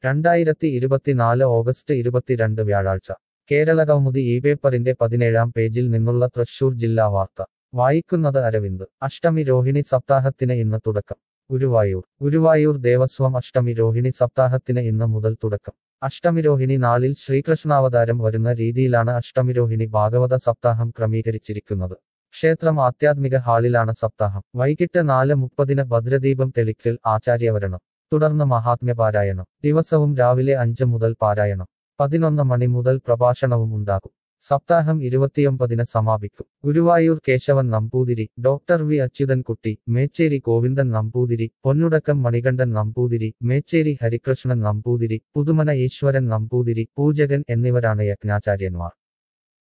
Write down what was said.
രണ്ടായിരത്തി ഇരുപത്തിനാല് ഓഗസ്റ്റ് ഇരുപത്തിരണ്ട് വ്യാഴാഴ്ച കേരളകൗമുദി ഈ പേപ്പറിന്റെ പതിനേഴാം പേജിൽ നിന്നുള്ള തൃശൂർ ജില്ലാ വാർത്ത വായിക്കുന്നത് അരവിന്ദ് അഷ്ടമി രോഹിണി സപ്താഹത്തിന് ഇന്ന് തുടക്കം ഗുരുവായൂർ ഗുരുവായൂർ ദേവസ്വം അഷ്ടമി രോഹിണി സപ്താഹത്തിന് ഇന്ന് മുതൽ തുടക്കം അഷ്ടമിരോഹിണി നാളിൽ ശ്രീകൃഷ്ണാവതാരം വരുന്ന രീതിയിലാണ് അഷ്ടമിരോഹിണി ഭാഗവത സപ്താഹം ക്രമീകരിച്ചിരിക്കുന്നത് ക്ഷേത്രം ആധ്യാത്മിക ഹാളിലാണ് സപ്താഹം വൈകിട്ട് നാല് മുപ്പതിന് ഭദ്രദീപം തെളിക്കൽ ആചാര്യവരണം തുടർന്ന് മഹാത്മ്യപാരായണം ദിവസവും രാവിലെ അഞ്ച് മുതൽ പാരായണം പതിനൊന്ന് മണി മുതൽ പ്രഭാഷണവും ഉണ്ടാകും സപ്താഹം ഇരുപത്തിയൊമ്പതിന് സമാപിക്കും ഗുരുവായൂർ കേശവൻ നമ്പൂതിരി ഡോക്ടർ വി അച്യുതൻകുട്ടി മേച്ചേരി ഗോവിന്ദൻ നമ്പൂതിരി പൊന്നുടക്കം മണികണ്ഠൻ നമ്പൂതിരി മേച്ചേരി ഹരികൃഷ്ണൻ നമ്പൂതിരി പുതുമന ഈശ്വരൻ നമ്പൂതിരി പൂജകൻ എന്നിവരാണ് യജ്ഞാചാര്യന്മാർ